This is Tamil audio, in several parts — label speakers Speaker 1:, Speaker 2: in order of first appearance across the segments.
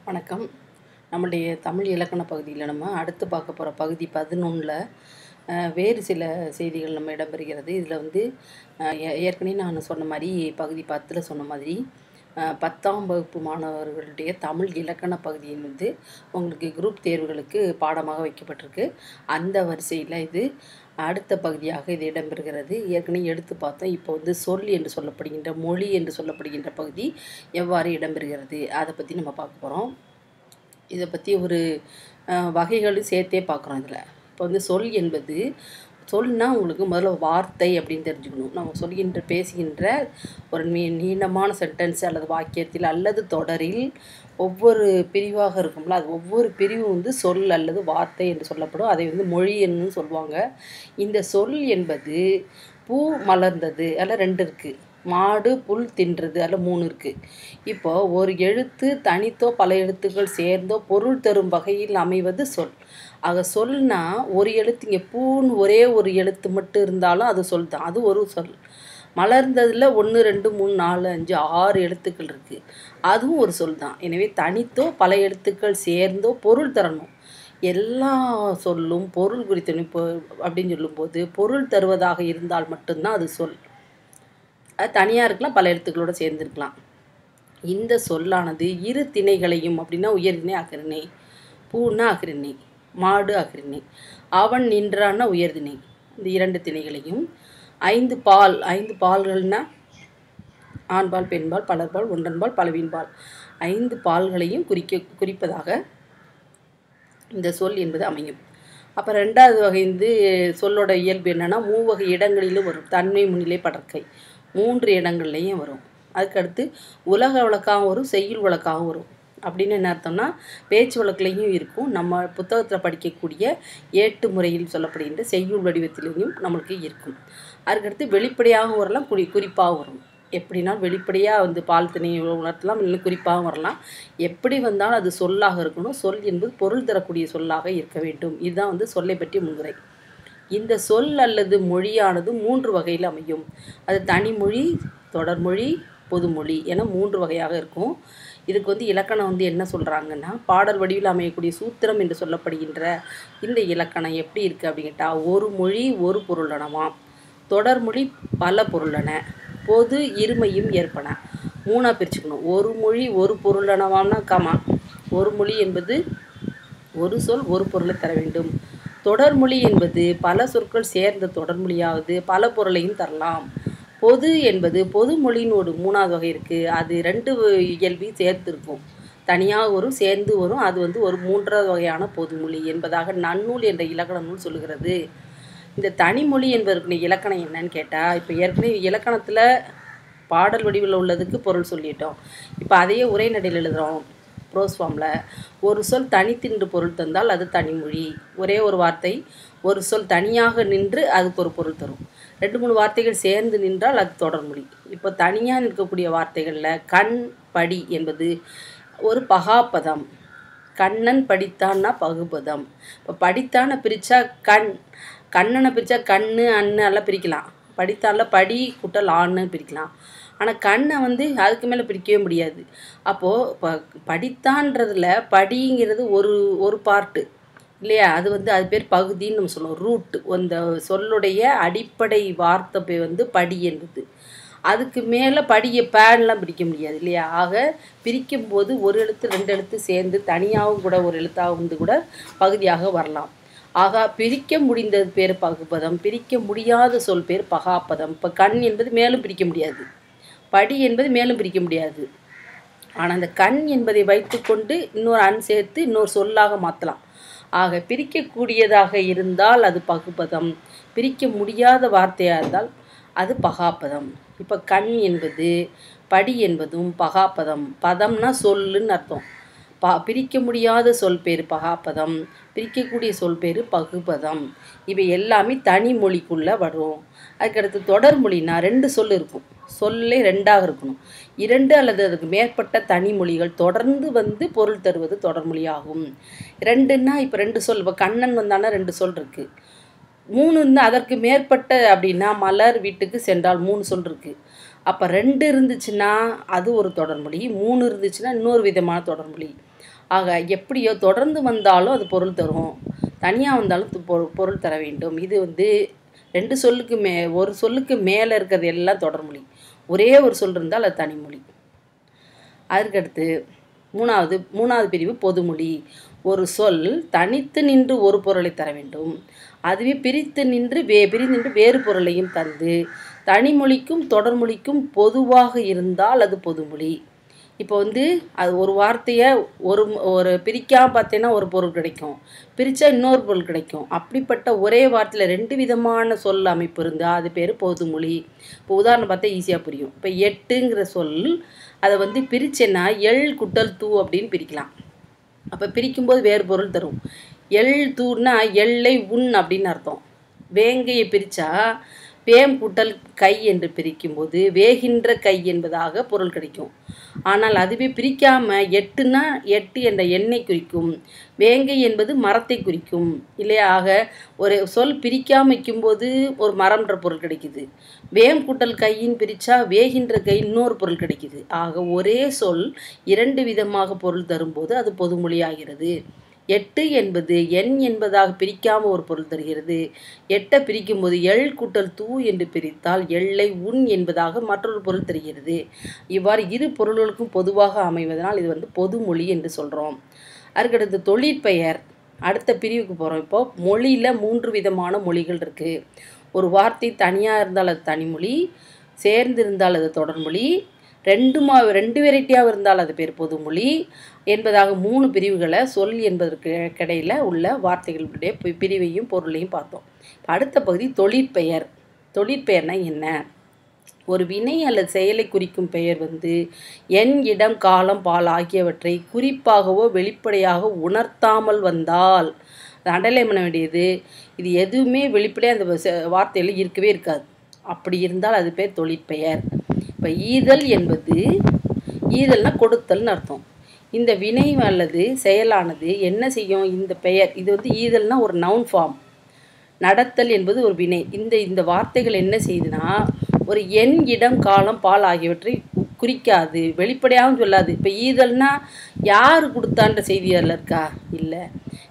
Speaker 1: வணக்கம் நம்முடைய தமிழ் இலக்கண பகுதியில் நம்ம அடுத்து பார்க்க போகிற பகுதி பதினொன்றில் வேறு சில செய்திகள் நம்ம இடம்பெறுகிறது இதில் வந்து அஹ், ஏ- ஏற்கனவே நான் சொன்ன மாதிரி பகுதி பத்தில் சொன்ன மாதிரி அஹ், பத்தாம் வகுப்பு மாணவர்களுடைய தமிழ் இலக்கண பகுதியின் வந்து உங்களுக்கு குரூப் தேர்வுகளுக்கு பாடமாக வைக்கப்பட்டிருக்கு அந்த வரிசையில் இது அடுத்த பகுதியாக இது இடம்பெறுகிறது ஏற்கனவே எடுத்து பார்த்தோம் இப்போ வந்து சொல் என்று சொல்லப்படுகின்ற மொழி என்று சொல்லப்படுகின்ற பகுதி எவ்வாறு இடம்பெறுகிறது அதை பற்றி நம்ம பார்க்க போகிறோம் இதை பற்றி ஒரு அஹ், வகைகளும் சேர்த்தே பார்க்குறோம் இதில் இப்போ வந்து சொல் என்பது சொல்னா உங்களுக்கு முதல்ல வார்த்தை அப்படின்னு தெரிஞ்சுக்கணும் நம்ம சொல்கின்ற பேசுகின்ற ஒரு நீ நீளமான சென்டென்ஸ் அல்லது வாக்கியத்தில் அல்லது தொடரில் ஒவ்வொரு பிரிவாக இருக்கும்ல அது ஒவ்வொரு பிரிவும் வந்து சொல் அல்லது வார்த்தை என்று சொல்லப்படும் அதை வந்து மொழி என்று சொல்லுவாங்க இந்த சொல் என்பது பூ மலர்ந்தது அதில் ரெண்டு இருக்குது மாடு புல் தின்றது அதில் மூணு இருக்குது இப்போ ஒரு எழுத்து தனித்தோ பல எழுத்துக்கள் சேர்ந்தோ பொருள் தரும் வகையில் அமைவது சொல் ஆக சொல்னா ஒரு எழுத்து இங்கே பூன்னு ஒரே ஒரு எழுத்து மட்டும் இருந்தாலும் அது சொல் தான் அது ஒரு சொல் மலர்ந்ததில் ஒன்று ரெண்டு மூணு நாலு அஞ்சு ஆறு எழுத்துக்கள் இருக்குது அதுவும் ஒரு சொல் தான் எனவே தனித்தோ பல எழுத்துக்கள் சேர்ந்தோ பொருள் தரணும் எல்லா சொல்லும் பொருள் குறித்து இப்போ அப்படின்னு சொல்லும்போது பொருள் தருவதாக இருந்தால் மட்டும்தான் அது சொல் அது தனியாக இருக்கலாம் பல எழுத்துக்களோட சேர்ந்துருக்கலாம் இந்த சொல்லானது இரு திணைகளையும் அப்படின்னா உயர்திணை அகரிணை பூன்னா அகரிணை மாடு அகரிணை அவன் நின்றான்னா உயர்திணை இந்த இரண்டு திணைகளையும் ஐந்து பால் ஐந்து பால்கள்னா ஆண்பால் பெண்பால் பலர்பால் ஒன்றன்பால் பலவீன்பால் ஐந்து பால்களையும் குறிக்க குறிப்பதாக இந்த சொல் என்பது அமையும் அப்போ ரெண்டாவது வகை வந்து சொல்லோட இயல்பு என்னன்னா மூவகை இடங்களிலும் வரும் தன்மை முன்னிலை படற்கை மூன்று இடங்கள்லையும் வரும் அதுக்கடுத்து உலக வழக்காகவும் வரும் செய்யுள் வழக்காகவும் வரும் அப்படின்னு என்ன அர்த்தம்னா பேச்சு வழக்குலையும் இருக்கும் நம்ம புத்தகத்தில் படிக்கக்கூடிய ஏட்டு முறையில் சொல்லப்படுகின்ற செய்யுள் வடிவத்திலையும் நம்மளுக்கு இருக்கும் அதுக்கடுத்து வெளிப்படையாகவும் வரலாம் குறி குறிப்பாகவும் வரும் எப்படின்னா வெளிப்படையாக வந்து பால் திணையை உணர்த்தலாம் இல்லை குறிப்பாகவும் வரலாம் எப்படி வந்தாலும் அது சொல்லாக இருக்கணும் சொல் என்பது பொருள் தரக்கூடிய சொல்லாக இருக்க வேண்டும் இதுதான் வந்து சொல்லை பற்றிய முன்னுரை இந்த சொல் அல்லது மொழியானது மூன்று வகையில் அமையும் அது தனிமொழி தொடர்மொழி பொதுமொழி என மூன்று வகையாக இருக்கும் இதுக்கு வந்து இலக்கணம் வந்து என்ன சொல்கிறாங்கன்னா பாடல் வடிவில் அமையக்கூடிய சூத்திரம் என்று சொல்லப்படுகின்ற இந்த இலக்கணம் எப்படி இருக்குது அப்படின்னு கேட்டால் ஒரு மொழி ஒரு பொருளனவாம் தொடர்மொழி பல பொருளன பொது இருமையும் ஏற்பன மூணாக பிரிச்சுக்கணும் ஒரு மொழி ஒரு பொருளனவாம்னா கமா ஒரு மொழி என்பது ஒரு சொல் ஒரு பொருளை தர வேண்டும் தொடர்மொழி என்பது பல சொற்கள் சேர்ந்த தொடர்மொழியாவது பல பொருளையும் தரலாம் பொது என்பது பொது மொழின்னு ஒரு மூணாவது வகை இருக்குது அது ரெண்டு இயல்பையும் சேர்த்து இருக்கும் தனியாக வரும் சேர்ந்து வரும் அது வந்து ஒரு மூன்றாவது வகையான பொதுமொழி என்பதாக நன்னூல் என்ற இலக்கண நூல் சொல்லுகிறது இந்த தனிமொழி என்பதற்கு இலக்கணம் என்னன்னு கேட்டால் இப்போ ஏற்கனவே இலக்கணத்தில் பாடல் வடிவில் உள்ளதுக்கு பொருள் சொல்லிட்டோம் இப்போ அதையே உரைநடையில் எழுதுகிறோம் ப்ரோஸ் ஃபார்மில் ஒரு சொல் தனித்தின்று பொருள் தந்தால் அது தனிமொழி ஒரே ஒரு வார்த்தை ஒரு சொல் தனியாக நின்று அதுக்கு ஒரு பொருள் தரும் ரெண்டு மூணு வார்த்தைகள் சேர்ந்து நின்றால் அது தொடர்மொழி இப்போ தனியாக நிற்கக்கூடிய வார்த்தைகளில் கண் படி என்பது ஒரு பகாப்பதம் கண்ணன் படித்தான்னா பகுபதம் இப்போ படித்தான பிரித்தா கண் கண்ணனை பிரித்தா கண்ணு அண்ணு எல்லாம் பிரிக்கலாம் படித்தால படி குட்டல் ஆன்னு பிரிக்கலாம் ஆனால் கண்ணை வந்து அதுக்கு மேலே பிரிக்கவே முடியாது அப்போது இப்போ படித்தான்றதுல படிங்கிறது ஒரு ஒரு பார்ட்டு இல்லையா அது வந்து அது பேர் பகுதின்னு நம்ம சொல்லுவோம் ரூட் அந்த சொல்லுடைய அடிப்படை வார்த்தை பேர் வந்து படி என்பது அதுக்கு மேலே படியை பேன்லாம் பிரிக்க முடியாது இல்லையா ஆக பிரிக்கும் போது ஒரு எழுத்து ரெண்டு எழுத்து சேர்ந்து தனியாகவும் கூட ஒரு எழுத்தாக வந்து கூட பகுதியாக வரலாம் ஆக பிரிக்க முடிந்தது பேர் பகுபதம் பிரிக்க முடியாத சொல் பேர் பகாப்பதம் இப்போ கண் என்பது மேலும் பிரிக்க முடியாது படி என்பது மேலும் பிரிக்க முடியாது ஆனால் அந்த கண் என்பதை வைத்துக்கொண்டு இன்னொரு அன் சேர்த்து இன்னொரு சொல்லாக மாற்றலாம் ஆக பிரிக்கக்கூடியதாக இருந்தால் அது பகுபதம் பிரிக்க முடியாத வார்த்தையாக இருந்தால் அது பகாப்பதம் இப்போ கண் என்பது படி என்பதும் பகாப்பதம் பதம்னா சொல்லுன்னு அர்த்தம் பா பிரிக்க முடியாத சொல் பேர் பகாப்பதம் பிரிக்கக்கூடிய சொல் பேர் பகுபதம் இவை எல்லாமே தனி மொழிக்குள்ளே வரும் அதுக்கடுத்து தொடர்மொழினா ரெண்டு சொல் இருக்கும் சொல்லே ரெண்டாக இருக்கணும் இரண்டு அல்லது அதுக்கு மேற்பட்ட தனி மொழிகள் தொடர்ந்து வந்து பொருள் தருவது தொடர்மொழியாகும் ரெண்டுன்னா இப்போ ரெண்டு சொல் இப்போ கண்ணன் வந்தானா ரெண்டு சொல் இருக்குது மூணு இருந்தால் அதற்கு மேற்பட்ட அப்படின்னா மலர் வீட்டுக்கு சென்றால் மூணு சொல் இருக்குது அப்போ ரெண்டு இருந்துச்சுன்னா அது ஒரு தொடர்மொழி மூணு இருந்துச்சுன்னா இன்னொரு விதமான தொடர்மொழி ஆக எப்படியோ தொடர்ந்து வந்தாலும் அது பொருள் தரும் தனியாக வந்தாலும் து- பொ- பொருள் தர வேண்டும் இது வந்து ரெண்டு சொல்லுக்கு மே ஒரு சொல்லுக்கு மேலே இருக்கிறது எல்லாம் தொடர்மொழி ஒரே ஒரு சொல் இருந்தால் அது தனிமொழி அதற்கடுத்து மூணாவது மூணாவது பிரிவு பொதுமொழி ஒரு சொல் தனித்து நின்று ஒரு பொருளை தர வேண்டும் அதுவே பிரித்து நின்று வே பிரித்து நின்று வேறு பொருளையும் தந்து தனிமொழிக்கும் தொடர்மொழிக்கும் பொதுவாக இருந்தால் அது பொதுமொழி இப்போ வந்து அது ஒரு வார்த்தையை ஒரு ம- ஒரு பிரிக்காம பார்த்தீங்கன்னா ஒரு பொருள் கிடைக்கும் பிரித்தா இன்னொரு பொருள் கிடைக்கும் அப்படிப்பட்ட ஒரே வார்த்தையில் ரெண்டு விதமான சொல் அமைப்பு இருந்தால் அது பேர் பொதுமொழி இப்போ உதாரணம் பார்த்தா ஈஸியாக புரியும் இப்போ எட்டுங்கிற சொல் அதை வந்து பிரிச்சேன்னா எள் குட்டல் தூ அப்படின்னு பிரிக்கலாம் அப்போ பிரிக்கும்போது வேறு பொருள் தரும் எள் தூன்னா எள்ளை உண் அப்படின்னு அர்த்தம் வேங்கையை பிரித்தா வேம் கூட்டல் கை என்று பிரிக்கும்போது வேகின்ற கை என்பதாக பொருள் கிடைக்கும் ஆனால் அதுவே பிரிக்காம எட்டுனா எட்டு என்ற எண்ணை குறிக்கும் வேங்கை என்பது மரத்தை குறிக்கும் இல்லையா ஆக ஒரு சொல் பிரிக்காம வைக்கும்போது ஒரு மரம்ன்ற பொருள் கிடைக்குது வேம் கூட்டல் கையின் பிரிச்சா வேகின்ற கை இன்னொரு பொருள் கிடைக்குது ஆக ஒரே சொல் இரண்டு விதமாக பொருள் தரும்போது அது பொதுமொழியாகிறது எட்டு என்பது எண் என்பதாக பிரிக்காம ஒரு பொருள் தருகிறது எட்டை பிரிக்கும்போது எள் கூட்டல் தூ என்று பிரித்தால் எள்ளை உண் என்பதாக மற்றொரு பொருள் தருகிறது இவ்வாறு இரு பொருள்களுக்கும் பொதுவாக அமைவதனால் இது வந்து பொதுமொழி என்று சொல்கிறோம் அதுக்கடுத்து தொழிற்பெயர் அடுத்த பிரிவுக்கு போகிறோம் இப்போ மொழியில் மூன்று விதமான மொழிகள் இருக்குது ஒரு வார்த்தை தனியாக இருந்தால் அது தனிமொழி சேர்ந்து இருந்தால் அது தொடர்மொழி ரெண்டுமா ரெண்டு வெரைட்டியாக இருந்தால் அது பேர் பொதுமொழி என்பதாக மூணு பிரிவுகளை சொல் என்பதற்கு கிடையில உள்ள வார்த்தைகளுடைய பி- பிரிவையும் பொருளையும் பார்த்தோம் இப்ப அடுத்த பகுதி தொழிற்பெயர் தொழிற்பெயர்னா என்ன ஒரு வினை அல்லது செயலை குறிக்கும் பெயர் வந்து எண் இடம் காலம் பால் ஆகியவற்றை குறிப்பாகவோ வெளிப்படையாக உணர்த்தாமல் வந்தால் அது அண்டர்லைன் பண்ண வேண்டியது இது எதுவுமே வெளிப்படையாக அந்த செ- வார்த்தையில இருக்கவே இருக்காது அப்படி இருந்தால் அது பேர் தொழிற்பெயர் இப்போ ஈதல் என்பது ஈதல்னா கொடுத்தல்னு அர்த்தம் இந்த வினை அல்லது செயலானது என்ன செய்யும் இந்த பெயர் இது வந்து ஈதல்னா ஒரு நவுன் ஃபார்ம் நடத்தல் என்பது ஒரு வினை இந்த இந்த வார்த்தைகள் என்ன செய்யுதுன்னா ஒரு எண் இடம் காலம் பால் ஆகியவற்றை கு- குறிக்காது வெளிப்படையாகவும் சொல்லாது இப்போ ஈதல்னா யார் கொடுத்தான்ற செய்தி அதில் இருக்கா இல்லை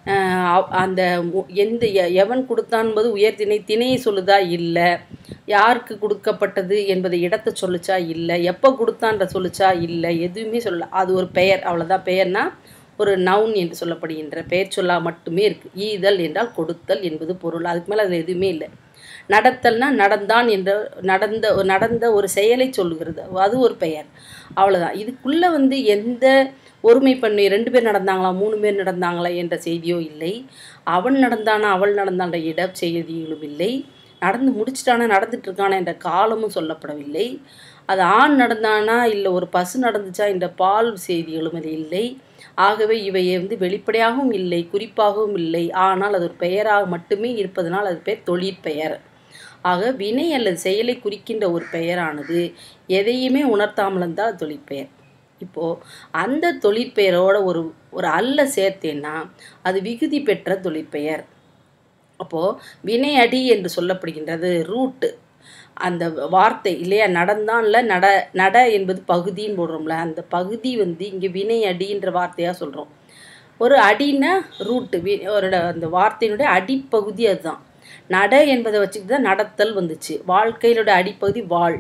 Speaker 1: அந்த மு- எந்த எ- எவன் கொடுத்தான் என்பது உயர்திணை திணையை சொல்லுதா இல்லை யாருக்கு கொடுக்கப்பட்டது என்பதை இடத்தை சொல்லுச்சா இல்லை எப்போ கொடுத்தான்ற சொல்லுச்சா இல்லை எதுவுமே சொல்லல அது ஒரு பெயர் அவ்வளோதான் பெயர்னா ஒரு நவுன் என்று சொல்லப்படுகின்ற பெயர் சொல்லா மட்டுமே இருக்குது ஈதல் என்றால் கொடுத்தல் என்பது பொருள் அதுக்கு மேலே அதில் எதுவுமே இல்லை நடத்தல்னா நடந்தான் என்ற நடந்த நடந்த ஒரு செயலை சொல்லுகிறது அது ஒரு பெயர் அவ்வளோதான் இதுக்குள்ளே வந்து எந்த ஒருமை பண்ணி ரெண்டு பேர் நடந்தாங்களா மூணு பேர் நடந்தாங்களா என்ற செய்தியோ இல்லை அவன் நடந்தானா அவள் நடந்தான்ற இட செய்திகளும் இல்லை நடந்து முடிச்சிட்டானா நடந்துட்டு இருக்கானா என்ற காலமும் சொல்லப்படவில்லை அது ஆண் நடந்தானா இல்லை ஒரு பசு நடந்துச்சா என்ற பால் செய்திகளும் அது இல்லை ஆகவே இவை வந்து வெளிப்படையாகவும் இல்லை குறிப்பாகவும் இல்லை ஆனால் அது ஒரு பெயராக மட்டுமே இருப்பதனால் அது பேர் தொழிற்பெயர் ஆக வினை அல்லது செயலை குறிக்கின்ற ஒரு பெயரானது எதையுமே உணர்த்தாமல் இருந்தால் அது தொழிற்பெயர் இப்போது அந்த தொழிற்பெயரோட ஒரு ஒரு அல்ல சேர்த்தேன்னா அது விகுதி பெற்ற தொழிற்பெயர் அப்போது வினை அடி என்று சொல்லப்படுகின்றது ரூட்டு அந்த வார்த்தை இல்லையா நடந்தான்ல நட நட என்பது பகுதின்னு போடுறோம்ல அந்த பகுதி வந்து இங்கே வினை அடின்ற வார்த்தையாக சொல்கிறோம் ஒரு அடின்னா ரூட்டு வி ஒரு அந்த வார்த்தையினுடைய அடிப்பகுதி அதுதான் நட என்பதை வச்சுக்கிட்டு தான் நடத்தல் வந்துச்சு வாழ்க்கையினுடைய அடிப்பகுதி வாழ்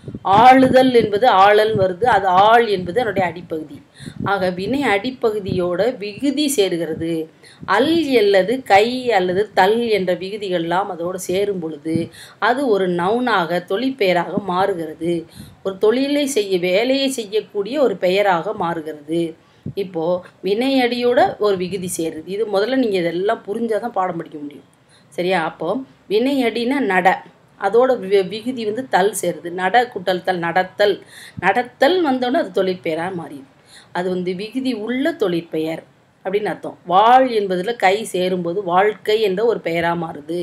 Speaker 1: ஆளுதல் என்பது ஆளல் வருது அது ஆள் என்பது அதனுடைய அடிப்பகுதி ஆக வினை அடிப்பகுதியோட விகுதி சேருகிறது அல் அல்லது கை அல்லது தல் என்ற விகுதிகள்லாம் அதோடு சேரும் பொழுது அது ஒரு நவுனாக தொழிற்பெயராக மாறுகிறது ஒரு தொழிலை செய்ய வேலையை செய்யக்கூடிய ஒரு பெயராக மாறுகிறது இப்போது வினையடியோட ஒரு விகுதி சேருது இது முதல்ல நீங்கள் இதெல்லாம் புரிஞ்சால் தான் பாடம் படிக்க முடியும் சரியா அப்போ வினையடினா நட அதோட வி- விகுதி வந்து தல் சேருது நட குட்டல் தல் நடத்தல் நடத்தல் வந்தோடனே அது தொழிற்பெயராக மாறிடுது அது வந்து விகுதி உள்ள தொழிற்பெயர் அப்படின்னு அர்த்தம் வாழ் என்பதில் கை சேரும்போது வாழ்க்கை என்ற ஒரு பெயராக மாறுது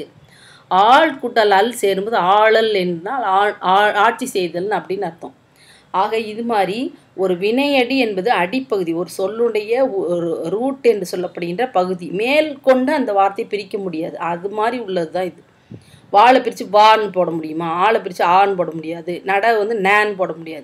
Speaker 1: ஆள் கூட்டல் அல் சேரும்போது ஆளல் என்றால் ஆ- ஆ- ஆட்சி செய்தல்னு அப்படின்னு அர்த்தம் ஆக இது மாதிரி ஒரு வினையடி என்பது அடிப்பகுதி ஒரு சொல்லுடைய ஒரு ரூட் என்று சொல்லப்படுகின்ற பகுதி மேல் கொண்டு அந்த வார்த்தையை பிரிக்க முடியாது அது மாதிரி உள்ளது தான் இது வாழை பிரித்து வான்னு போட முடியுமா ஆளை பிரித்து ஆன்னு போட முடியாது நட வந்து நேன்னு போட முடியாது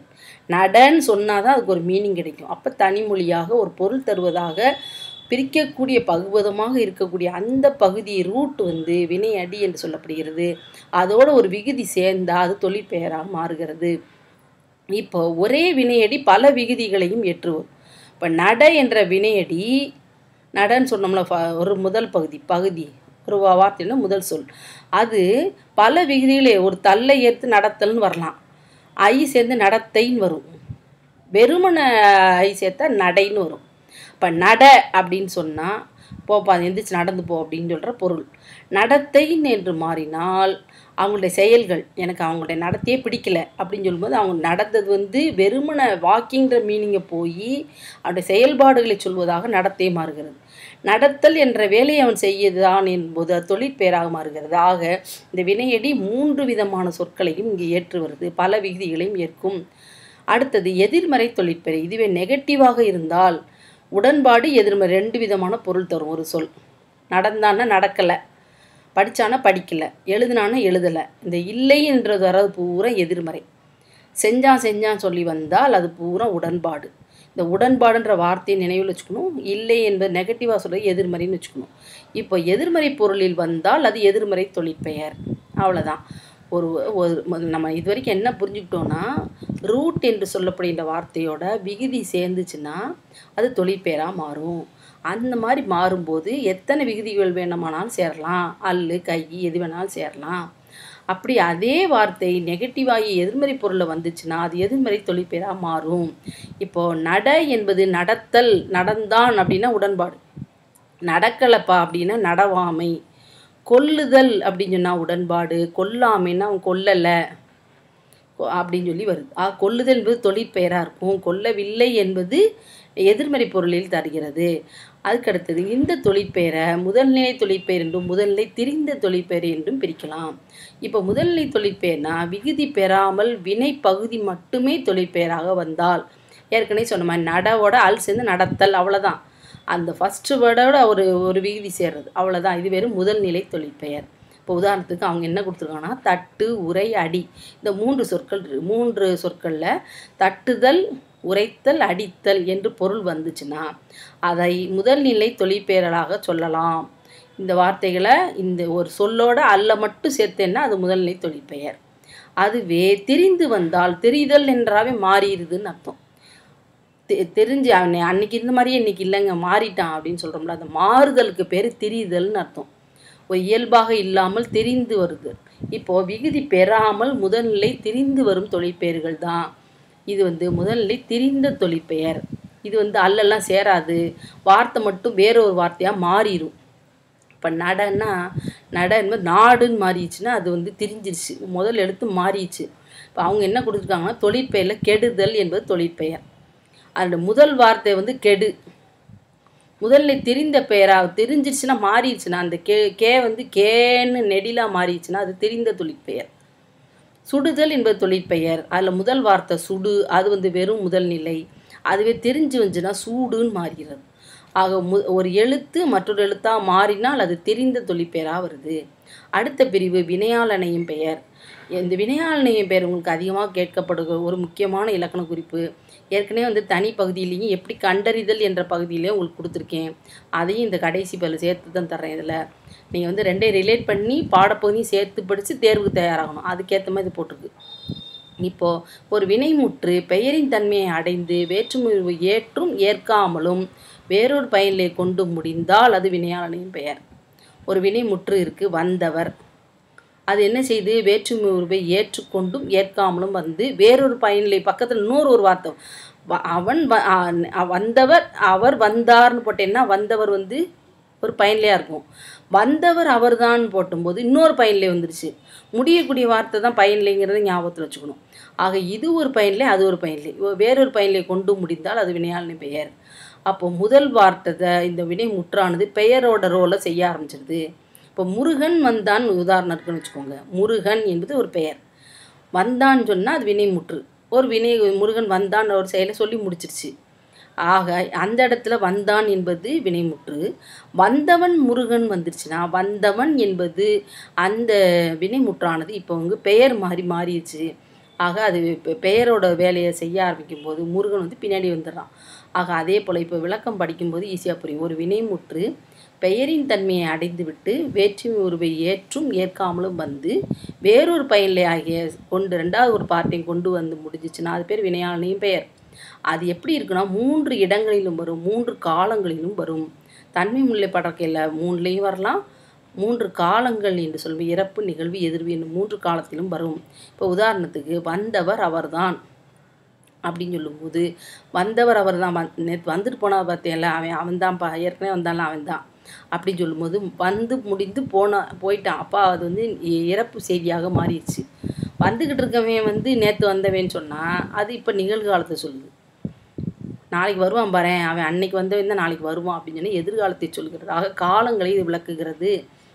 Speaker 1: நடன்னு சொன்னால் தான் அதுக்கு ஒரு மீனிங் கிடைக்கும் அப்போ தனிமொழியாக ஒரு பொருள் தருவதாக பிரிக்கக்கூடிய பகுவதமாக இருக்கக்கூடிய அந்த பகுதி ரூட் வந்து வினையடி என்று சொல்லப்படுகிறது அதோட ஒரு விகுதி சேர்ந்தால் அது தொழிற்பெயராக மாறுகிறது இப்போ ஒரே வினையடி பல விகுதிகளையும் ஏற்றுவோம் இப்போ நட என்ற வினையடி நடன்னு சொன்னோம்ல ஃப- ஒரு முதல் பகுதி பகுதி ஒரு வா- வார்த்தையில முதல் சொல் அது பல விகுதிகளே ஒரு தல்லை ஏற்று நடத்தல்னு வரலாம் ஐ சேர்ந்து நடத்தைன்னு வரும் வெறுமன ஐ சேர்த்தா நடைன்னு வரும் இப்போ நட அப்படின்னு சொன்னால் போப்பா எந்திரிச்சு நடந்து போ அப்படின்னு சொல்கிற பொருள் நடத்தைன்னு என்று மாறினால் அவங்களுடைய செயல்கள் எனக்கு அவங்களுடைய நடத்தையே பிடிக்கல அப்படின்னு சொல்லும்போது அவங்க நடந்தது வந்து வெறுமன வாக்கிங்கிற மீனிங்கை போய் அவருடைய செயல்பாடுகளை சொல்வதாக நடத்தை மாறுகிறது நடத்தல் என்ற வேலையை அவன் செய்யதான் என்பது அது தொழிற்பெயராக மாறுகிறது ஆக இந்த வினையடி மூன்று விதமான சொற்களையும் இங்கே ஏற்று வருது பல விகுதிகளையும் ஏற்கும் அடுத்தது எதிர்மறை தொழிற்பெயர் இதுவே நெகட்டிவாக இருந்தால் உடன்பாடு எதிர்மறை ரெண்டு விதமான பொருள் தரும் ஒரு சொல் நடந்தான்னா நடக்கலை படித்தானா படிக்கலை எழுதுனானா எழுதலை இந்த இல்லைன்றது வர்றது பூரா எதிர்மறை செஞ்சான் செஞ்சான் சொல்லி வந்தால் அது பூரா உடன்பாடு இந்த உடன்பாடுன்ற வார்த்தையை நினைவில் வச்சுக்கணும் இல்லை என்பது நெகட்டிவாக சொல்கிறது எதிர்மறைன்னு வச்சுக்கணும் இப்போ எதிர்மறை பொருளில் வந்தால் அது எதிர்மறை தொழிற்பெயர் அவ்வளோதான் ஒரு ஒரு ம- நம்ம இது வரைக்கும் என்ன புரிஞ்சுக்கிட்டோன்னா ரூட் என்று சொல்லப்படுகின்ற வார்த்தையோட விகுதி சேர்ந்துச்சுன்னா அது தொழிற்பெயராக மாறும் அந்த மாதிரி மாறும்போது எத்தனை விகுதிகள் வேணுமானாலும் சேரலாம் அல்லு கை எது வேணாலும் சேரலாம் அப்படி அதே வார்த்தை நெகட்டிவாகி எதிர்மறை பொருளில் வந்துச்சுன்னா அது எதிர்மறை தொழிற்பெயராக மாறும் இப்போ நட என்பது நடத்தல் நடந்தான் அப்படின்னா உடன்பாடு நடக்கலப்பா அப்படின்னா நடவாமை கொல்லுதல் அப்படின்னு சொன்னால் உடன்பாடு கொல்லாமைன்னா அவன் கொல்லலை கொ- அப்படின்னு சொல்லி வருது ஆ கொல்லுதல் என்பது தொழிற்பெயராக இருக்கும் கொல்லவில்லை என்பது எதிர்மறை பொருளில் தருகிறது அதுக்கடுத்தது இந்த தொழிற்பெயரை முதல்நிலை தொழிற்பெயர் என்றும் முதல்நிலை திரிந்த தொழிற்பெயர் என்றும் பிரிக்கலாம் இப்போ முதல்நிலை தொழிற்பெயர்னா விகுதி பெறாமல் வினை பகுதி மட்டுமே தொழிற்பெயராக வந்தால் ஏற்கனவே சொன்ன மாதிரி நடவோட அல் சேர்ந்து நடத்தல் அவ்வளோதான் அந்த ஃபஸ்ட்டு வேர்டோட ஒரு ஒரு விகுதி சேர்றது அவ்வளோதான் இது வெறும் முதல்நிலை தொழிற்பெயர் இப்போ உதாரணத்துக்கு அவங்க என்ன கொடுத்துருக்காங்கன்னா தட்டு உரை அடி இந்த மூன்று சொற்கள் இருக்கு. மூன்று சொற்களில் தட்டுதல் உரைத்தல் அடித்தல் என்று பொருள் வந்துச்சுன்னா அதை முதல்நிலை தொழிற்பெயர்களாக சொல்லலாம் இந்த வார்த்தைகளை இந்த ஒரு சொல்லோட அல்ல மட்டும் சேர்த்தேன்னா அது முதல்நிலை தொழிற்பெயர் அதுவே திரிந்து வந்தால் தெரிதல் என்றாவே மாறிடுதுன்னு அர்த்தம் தெ- தெரிஞ்சு அவனை அன்னைக்கு இருந்த மாதிரியே இன்னைக்கு இல்லைங்க மாறிட்டான் அப்படின்னு சொல்கிறோம்ல அந்த மாறுதலுக்கு பேர் திரிதல்னு அர்த்தம் ஒரு இயல்பாக இல்லாமல் தெரிந்து வருது இப்போ விகுதி பெறாமல் முதல்நிலை திரிந்து வரும் தொழிற்பெயர்கள் தான் இது வந்து முதல்நிலை திரிந்த தொழிற்பெயர் இது வந்து அல்லெல்லாம் சேராது வார்த்தை மட்டும் வேற ஒரு வார்த்தையாக மாறிடும் இப்போ நடன்னா நட என்பது நாடுன்னு மாறிடுச்சுன்னா அது வந்து திரிஞ்சிருச்சு முதல் எழுத்து மாறிடுச்சு இப்போ அவங்க என்ன கொடுத்துருக்காங்கன்னா தொழிற்பெயரில் கெடுதல் என்பது தொழிற்பெயர் அந்த முதல் வார்த்தை வந்து கெடு முதல்ல தெரிந்த பெயரா தெரிஞ்சிருச்சுன்னா மாறிடுச்சுன்னா அந்த கே கே வந்து கேன்னு நெடிலா மாறிடுச்சுன்னா அது தெரிந்த தொழிற்பெயர் சுடுதல் என்பது தொழிற்பெயர் அதில் முதல் வார்த்தை சுடு அது வந்து வெறும் முதல் நிலை அதுவே தெரிஞ்சு வந்துச்சுன்னா சூடுன்னு மாறுகிறது ஆக மு ஒரு எழுத்து மற்றொரு எழுத்தாக மாறினால் அது தெரிந்த தொழிற்பெயராக வருது அடுத்த பிரிவு வினையாளனையும் பெயர் இந்த வினையாளனையும் பெயர் உங்களுக்கு அதிகமாக கேட்கப்படுகிற ஒரு முக்கியமான இலக்கண குறிப்பு ஏற்கனவே வந்து தனி பகுதியிலையும் எப்படி கண்டறிதல் என்ற பகுதியிலையும் உங்களுக்கு கொடுத்துருக்கேன் அதையும் இந்த கடைசி பல சேர்த்து தான் தர்றேன் இதில் நீங்கள் வந்து ரெண்டையும் ரிலேட் பண்ணி பாடப்பகுதியும் சேர்த்து படித்து தேர்வுக்கு தயாராகணும் அதுக்கேற்ற மாதிரி இது போட்டிருக்கு இப்போ ஒரு வினைமுற்று பெயரின் தன்மையை அடைந்து வேற்றுமை ஏற்றும் ஏற்காமலும் வேறொரு பயனிலே கொண்டு முடிந்தால் அது வினையாளனின் பெயர் ஒரு வினைமுற்று இருக்கு வந்தவர் அது என்ன செய்து வேற்றுமை உருவை ஏற்றுக்கொண்டும் ஏற்காமலும் வந்து வேறொரு பயனிலை பக்கத்தில் இன்னொரு ஒரு வார்த்தை வ- அவன் வ- அ- வந்தவர் அவர் வந்தார்னு போட்டேன்னா வந்தவர் வந்து ஒரு பயனிலையாக இருக்கும் வந்தவர் அவர்தான் போட்டும்போது இன்னொரு பயனிலை வந்துருச்சு முடியக்கூடிய வார்த்தை தான் பயனிலைங்கிறத ஞாபகத்தில் வச்சுக்கணும் ஆக இது ஒரு பயனிலை அது ஒரு பயனிலை இவ- வேறொரு பயனிலை கொண்டு முடிந்தால் அது வினையாளனை பெயர் அப்போ முதல் வார்த்தை த- இந்த வினை முற்றானது பெயரோட ரோலை செய்ய ஆரம்பிச்சிருது இப்போ முருகன் வந்தான் உதாரணம் இருக்குன்னு வச்சுக்கோங்க முருகன் என்பது ஒரு பெயர் வந்தான்னு சொன்னால் அது வினை முற்று ஒரு வினை முருகன் வந்தான் ஒரு செயலை சொல்லி முடிச்சிருச்சு ஆக அந்த இடத்துல வந்தான் என்பது வினைமுற்று வந்தவன் முருகன் வந்துருச்சுன்னா வந்தவன் என்பது அந்த வினைமுற்றானது இப்போ வந்து பெயர் மாறி மாறிடுச்சு ஆக அது பெ- பெயரோட வேலையை செய்ய ஆரம்பிக்கும் போது முருகன் வந்து பின்னாடி வந்துடுறான் ஆக அதே போல் இப்போ விளக்கம் படிக்கும்போது ஈஸியாக புரியும் ஒரு வினைமுற்று பெயரின் தன்மையை அடைந்துவிட்டு வேற்றுமை உருவை ஏற்றும் ஏற்காமலும் வந்து வேறொரு பயனிலை ஆகிய கொண்டு ரெண்டாவது ஒரு பார்ட்டையும் கொண்டு வந்து முடிஞ்சிச்சுன்னா அது பேர் வினையாளனையும் பெயர் அது எப்படி இருக்குன்னா மூன்று இடங்களிலும் வரும் மூன்று காலங்களிலும் வரும் தன்மை முல்லை படக்கையில் மூணுலேயும் வரலாம் மூன்று காலங்கள் என்று சொல்லுவோம் இறப்பு நிகழ்வு எதிர்வு என்னும் மூன்று காலத்திலும் வரும் இப்போ உதாரணத்துக்கு வந்தவர் அவர்தான் அப்படின்னு சொல்லும்போது வந்தவர் அவர் தான் வந் நேற்று வந்துட்டு போனா பார்த்தியல்ல அவன் அவன் தான்ப்பா ஏற்கனவே வந்தாலும் அவன் தான் அப்படின்னு சொல்லும்போது வந்து முடிந்து போன போயிட்டான் அப்பா அது வந்து இ- இறப்பு செய்தியாக மாறிடுச்சு வந்துக்கிட்டு இருக்கவன் வந்து நேற்று வந்தவன் சொன்னால் அது இப்போ நிகழ்காலத்தை சொல்லுது நாளைக்கு வருவான் பாரேன் அவன் அன்னைக்கு வந்தவன் தான் நாளைக்கு வருவான் அப்படின்னு சொல்லி எதிர்காலத்தை சொல்கிறது ஆக காலங்களை இது விளக்குகிறது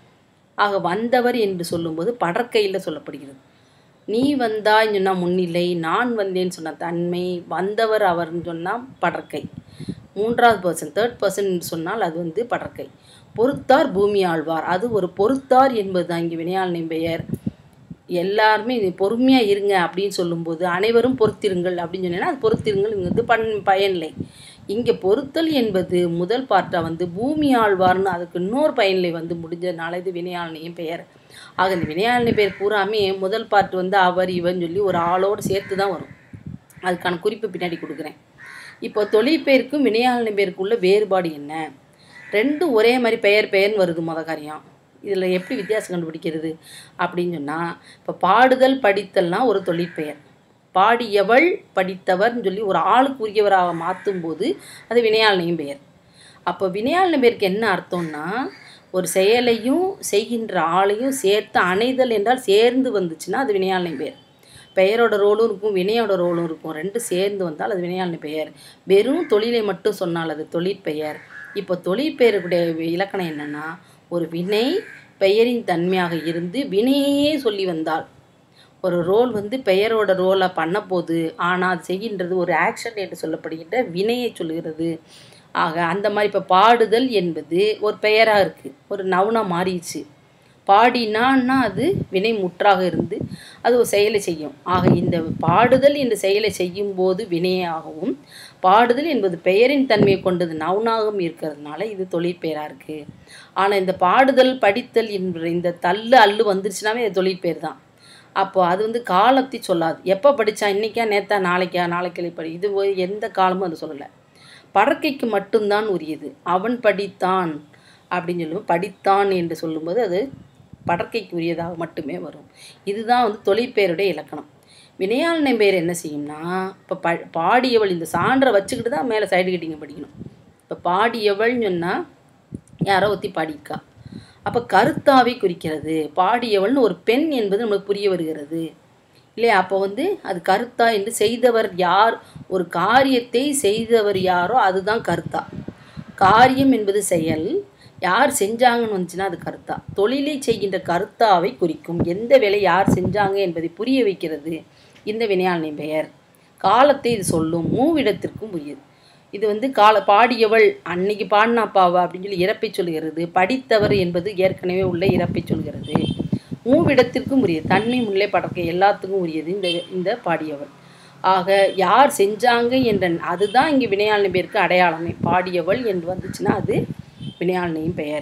Speaker 1: ஆக வந்தவர் என்று சொல்லும்போது படற்கையில் சொல்லப்படுகிறது நீ வந்தாய் சொன்னால் முன்னிலை நான் வந்தேன்னு சொன்ன தன்மை வந்தவர் அவர்னு சொன்னால் படற்கை மூன்றாவது பர்சன் தேர்ட் பர்சன் சொன்னால் அது வந்து படற்கை பொறுத்தார் பூமி ஆழ்வார் அது ஒரு பொறுத்தார் என்பது தான் இங்கே வினையாளனின் பெயர் எல்லாருமே இது பொறுமையாக இருங்க அப்படின்னு சொல்லும்போது அனைவரும் பொறுத்திருங்கள் அப்படின்னு சொன்னீங்கன்னா அது பொறுத்திருங்கள் இங்கே வந்து பன் பயனில்லை இங்கே பொறுத்தல் என்பது முதல் பார்ட்டாக வந்து பூமி ஆழ்வார்னு அதுக்கு இன்னொரு பயனிலை வந்து முடிஞ்சதுனால இது வினையாளனையும் பெயர் ஆக இந்த வினையாளனை பெயர் பூராமே முதல் பார்ட் வந்து அவர் இவன் சொல்லி ஒரு ஆளோடு சேர்த்து தான் வரும் அதுக்கான குறிப்பு பின்னாடி கொடுக்குறேன் இப்போ தொழிற்பெயருக்கும் வினையாளனை பெயருக்குள்ள வேறுபாடு என்ன ரெண்டும் ஒரே மாதிரி பெயர் பெயர்னு வருது முத காரியம் இதில் எப்படி வித்தியாசம் கண்டுபிடிக்கிறது அப்படின்னு சொன்னால் இப்போ பாடுதல் படித்தல்னா ஒரு தொழிற்பெயர் பாடியவள் படித்தவர்னு சொல்லி ஒரு ஆளுக்கு உரியவராக மாற்றும் போது அது வினையாளனையும் பெயர் அப்போ வினையாளன பேருக்கு என்ன அர்த்தம்னா ஒரு செயலையும் செய்கின்ற ஆளையும் சேர்த்து அணைதல் என்றால் சேர்ந்து வந்துச்சுன்னா அது வினையாளனை பெயர் பெயரோட ரோலும் இருக்கும் வினையோட ரோலும் இருக்கும் ரெண்டு சேர்ந்து வந்தால் அது வினையாளனை பெயர் வெறும் தொழிலை மட்டும் சொன்னால் அது தொழிற்பெயர் இப்போ தொழிற்பெயருடைய இலக்கணம் என்னன்னா ஒரு வினை பெயரின் தன்மையாக இருந்து வினையே சொல்லி வந்தால் ஒரு ரோல் வந்து பெயரோட ரோலை பண்ண போது ஆனால் அது செய்கின்றது ஒரு ஆக்ஷன் என்று சொல்லப்படுகின்ற வினையை சொல்லுகிறது ஆக அந்த மாதிரி இப்போ பாடுதல் என்பது ஒரு பெயராக இருக்குது ஒரு நவுனாக மாறிடுச்சு பாடினான்னா அது வினை முற்றாக இருந்து அது ஒரு செயலை செய்யும் ஆக இந்த பாடுதல் என்ற செயலை செய்யும் போது வினையாகவும் பாடுதல் என்பது பெயரின் தன்மையை கொண்டது நவுனாகவும் இருக்கிறதுனால இது தொழிற்பெயராக இருக்குது ஆனால் இந்த பாடுதல் படித்தல் என்ற இந்த தள்ளு அல்லு வந்துருச்சுனாவே இது தொழிற்பெயர் தான் அப்போ அது வந்து காலத்தை சொல்லாது எப்போ படித்தா இன்றைக்கா நேத்தா நாளைக்கா நாளைக்கு படி இது ஒரு எந்த காலமும் அது சொல்லலை படற்கைக்கு மட்டும்தான் உரியது அவன் படித்தான் அப்படின்னு சொல்லுவோம் படித்தான் என்று சொல்லும்போது அது படற்கைக்கு உரியதாக மட்டுமே வரும் இதுதான் வந்து தொழிற்பெயருடைய இலக்கணம் வினையாளனை பெயர் என்ன செய்யும்னா இப்போ ப பாடியவள் இந்த சான்றை வச்சுக்கிட்டு தான் மேலே சைடு கட்டிங்க படிக்கணும் இப்போ பாடியவள்னு சொன்னால் யாரோ ஒத்தி பாடிக்கா அப்போ கருத்தாவை குறிக்கிறது பாடியவள்னு ஒரு பெண் என்பது நமக்கு புரிய வருகிறது இல்லையா அப்போ வந்து அது கருத்தா என்று செய்தவர் யார் ஒரு காரியத்தை செய்தவர் யாரோ அதுதான் கருத்தா காரியம் என்பது செயல் யார் செஞ்சாங்கன்னு வந்துச்சுன்னா அது கருத்தா தொழிலை செய்கின்ற கருத்தாவை குறிக்கும் எந்த வேலை யார் செஞ்சாங்க என்பதை புரிய வைக்கிறது இந்த வினையாளனை பெயர் காலத்தை இது சொல்லும் மூவிடத்திற்கும் உரியது இது வந்து கால பாடியவள் அன்னைக்கு பாடினாப்பாவா அப்படின்னு சொல்லி இறப்பை சொல்கிறது படித்தவர் என்பது ஏற்கனவே உள்ள இறப்பை சொல்கிறது மூவிடத்திற்கும் உரியது தன்மை முல்லை படக்க எல்லாத்துக்கும் உரியது இந்த இந்த பாடியவள் ஆக யார் செஞ்சாங்க என்ற அதுதான் இங்கே வினையாளனை பேருக்கு அடையாளமே பாடியவள் என்று வந்துச்சுன்னா அது வினையாளனையும் பெயர்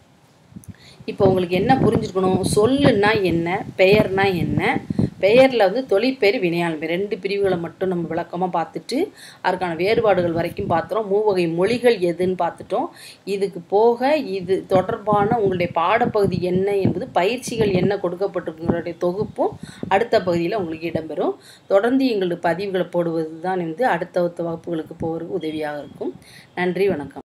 Speaker 1: இப்போ உங்களுக்கு என்ன புரிஞ்சிருக்கணும் சொல்லுன்னா என்ன பெயர்னா என்ன பெயரில் வந்து தொழிற்பெயர் வினையாளன் பெயர் ரெண்டு பிரிவுகளை மட்டும் நம்ம விளக்கமாக பார்த்துட்டு அதுக்கான வேறுபாடுகள் வரைக்கும் பார்த்துறோம் மூவகை மொழிகள் எதுன்னு பார்த்துட்டோம் இதுக்கு போக இது தொடர்பான உங்களுடைய பாடப்பகுதி என்ன என்பது பயிற்சிகள் என்ன கொடுக்கப்பட்டிருக்கிறடைய தொகுப்பும் அடுத்த பகுதியில் உங்களுக்கு இடம்பெறும் தொடர்ந்து எங்களுக்கு பதிவுகளை போடுவது தான் வந்து அடுத்த வகுப்புகளுக்கு போகிறதுக்கு உதவியாக இருக்கும் நன்றி வணக்கம்